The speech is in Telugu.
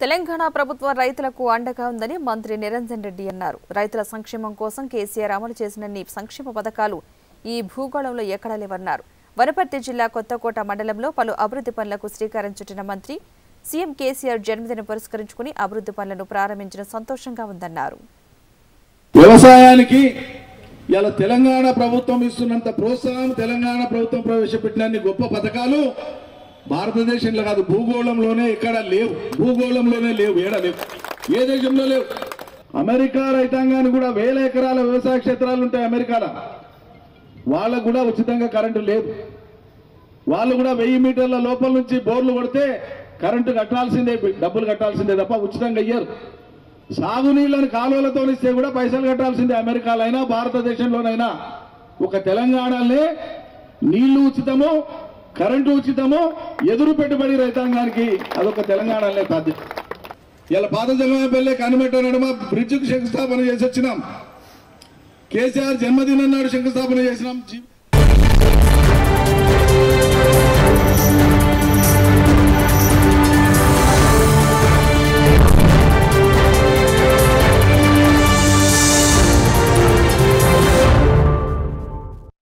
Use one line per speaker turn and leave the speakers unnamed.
తెలంగాణ ప్రభుత్వం రైతులకు అండగా ఉందని మంత్రి నిరంజన్ రెడ్డి అన్నారు రైతుల సంక్షేమం కోసం కేసీఆర్ అమలు చేసినన్ని సంక్షేమ పథకాలు ఈ భూగోళంలో ఎక్కడా లేవన్నారు వనపర్తి జిల్లా కొత్తకోట మండలంలో పలు అభివృద్ధి పనులకు శ్రీకారం చుట్టిన మంత్రి సీఎం కేసీఆర్ జన్మదినం పురస్కరించుకుని అభివృద్ధి పనులను ప్రారంభించడం సంతోషంగా ఉందన్నారు
వ్యవసాయానికి ఇలా తెలంగాణ ప్రభుత్వం ఇస్తున్నంత ప్రోత్సాహం తెలంగాణ ప్రభుత్వం ప్రవేశపెట్టినన్ని గొప్ప పథకాలు భారతదేశంలో కాదు భూగోళంలోనే ఎక్కడ లేవు భూగోళంలోనే లేవు ఏడ లేవు ఏ దేశంలో లేవు అమెరికా రైతాంగానికి కూడా వేల ఎకరాల వ్యవసాయ క్షేత్రాలు ఉంటాయి అమెరికాలో వాళ్ళకు కూడా ఉచితంగా కరెంటు లేదు వాళ్ళు కూడా వెయ్యి మీటర్ల లోపల నుంచి బోర్లు కొడితే కరెంటు కట్టాల్సిందే డబ్బులు కట్టాల్సిందే తప్ప ఉచితంగా అయ్యారు సాగునీళ్ళని కాలువలతో ఇస్తే కూడా పైసలు కట్టాల్సిందే అమెరికాలో అయినా భారతదేశంలోనైనా ఒక తెలంగాణలో నీళ్లు ఉచితము కరెంటు ఉచితము ఎదురు పెట్టుబడి రైతాంగానికి అదొక తెలంగాణలో సాధ్యం ఇలా పాత జగమే కనిమెట్ట నడుమ బ్రిడ్జికి శంకుస్థాపన చేసి వచ్చినాం కేసీఆర్ జన్మదినం నాడు శంకుస్థాపన చేసినాం జీ-